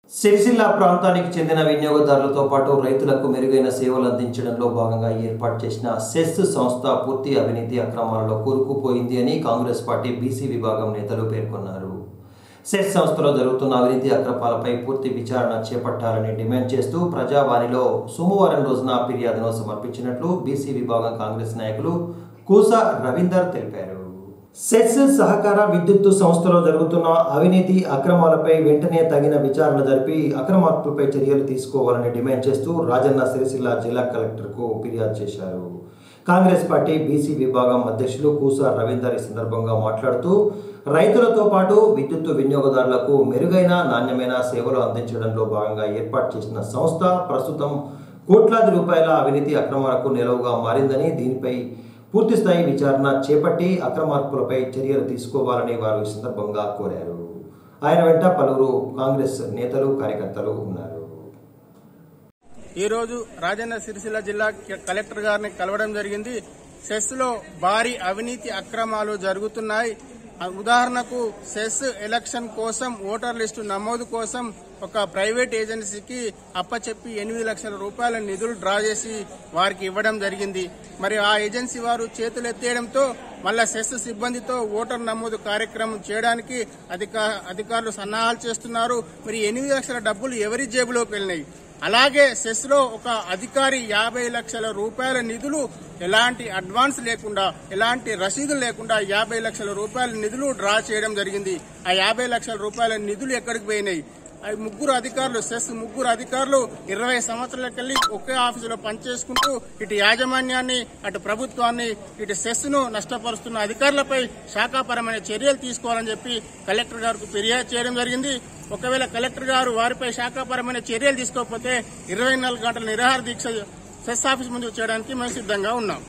సిరిసిల్ల ప్రాంతానికి చెందిన వినియోగదారులతో పాటు రైతులకు మెరుగైన సేవలు అందించడంలో భాగంగా ఏర్పాటు చేసిన సెస్ సంస్థ పూర్తి అవినీతి అక్రమాలలో కూరుకుపోయింది అని కాంగ్రెస్ పార్టీ బీసీ విభాగం నేతలు పేర్కొన్నారు సెస్ సంస్థలో జరుగుతున్న అవినీతి అక్రమాలపై పూర్తి విచారణ చేపట్టాలని డిమాండ్ చేస్తూ ప్రజావాణిలో సోమవారం రోజున ఫిర్యాదును సమర్పించినట్లు బీసీ విభాగం కాంగ్రెస్ నాయకులు కూసా రవీందర్ తెలిపారు సెస్ సహకార విద్యుత్తు సంస్థలో జరుగుతున్న అవినీతి అక్రమాలపై వెంటనే తగిన విచారణ జరిపి అక్రమార్పులపై చర్యలు తీసుకోవాలని డిమాండ్ చేస్తూ రాజన్న సిరిసిల్ల జిల్లా కలెక్టర్కు ఫిర్యాదు చేశారు కాంగ్రెస్ పార్టీ బీసీ విభాగం అధ్యక్షులు కూసా రవీందర్ ఈ సందర్భంగా మాట్లాడుతూ రైతులతో పాటు విద్యుత్తు వినియోగదారులకు మెరుగైన నాణ్యమైన సేవలు అందించడంలో భాగంగా ఏర్పాటు చేసిన సంస్థ ప్రస్తుతం కోట్లాది రూపాయల అవినీతి అక్రమాలకు నిలవుగా మారిందని దీనిపై పూర్తిస్థాయి విచారణ చేపట్టి అక్రమార్పులపై చర్యలు తీసుకోవాలని వారు ఈ సందర్భంగా కోరారు ఆయన వెంట పలువురు కాంగ్రెస్ నేతలు కార్యకర్తలు ఉన్నారు ఈ రోజు రాజన్న సిరిసిల్ల జిల్లా కలెక్టర్ గారిని కలవడం జరిగింది సెస్ లో భారీ అవినీతి అక్రమాలు జరుగుతున్నాయి ఆ ఉదాహరణకు సెస్ ఎలక్షన్ కోసం ఓటర్ లిస్టు నమోదు కోసం ఒక ప్రైవేట్ ఏజెన్సీకి అప్పచెప్పి ఎనిమిది లక్షల రూపాయల నిధులు డ్రా చేసి వారికి ఇవ్వడం జరిగింది మరి ఆ ఏజెన్సీ వారు చేతులు ఎత్తేయడంతో మళ్ళా సెస్ సిబ్బందితో ఓటర్ నమోదు కార్యక్రమం చేయడానికి అధిక అధికారులు సన్నాహాలు చేస్తున్నారు మరి ఎనిమిది లక్షల డబ్బులు ఎవరి జేబులోకి వెళ్ళినాయి అలాగే సెస్ లో ఒక అధికారి యాభై లక్షల రూపాయల నిధులు ఎలాంటి అడ్వాన్స్ లేకుండా ఎలాంటి రసీదులు లేకుండా యాభై లక్షల రూపాయల నిధులు డ్రా చేయడం జరిగింది ఆ యాభై లక్షల రూపాయల నిధులు ఎక్కడికి పోయినాయి ఆ ముగ్గురు అధికారులు సెస్ ముగ్గురు అధికారులు ఇరవై సంవత్సరాలకెళ్లి ఒకే ఆఫీసులో పనిచేసుకుంటూ ఇటు యాజమాన్యాన్ని అటు ప్రభుత్వాన్ని ఇటు సెస్ ను నష్టపరుస్తున్న అధికారులపై శాఖాపరమైన చర్యలు తీసుకోవాలని చెప్పి కలెక్టర్ గారికి ఫిర్యాదు చేయడం జరిగింది ఒకవేళ కలెక్టర్ గారు వారిపై శాఖాపరమైన చర్యలు తీసుకోకపోతే ఇరవై నాలుగు గంటల నిరాహార దీక్ష సెస్ ఆఫీస్ ముందు చేయడానికి మేము సిద్ధంగా ఉన్నాం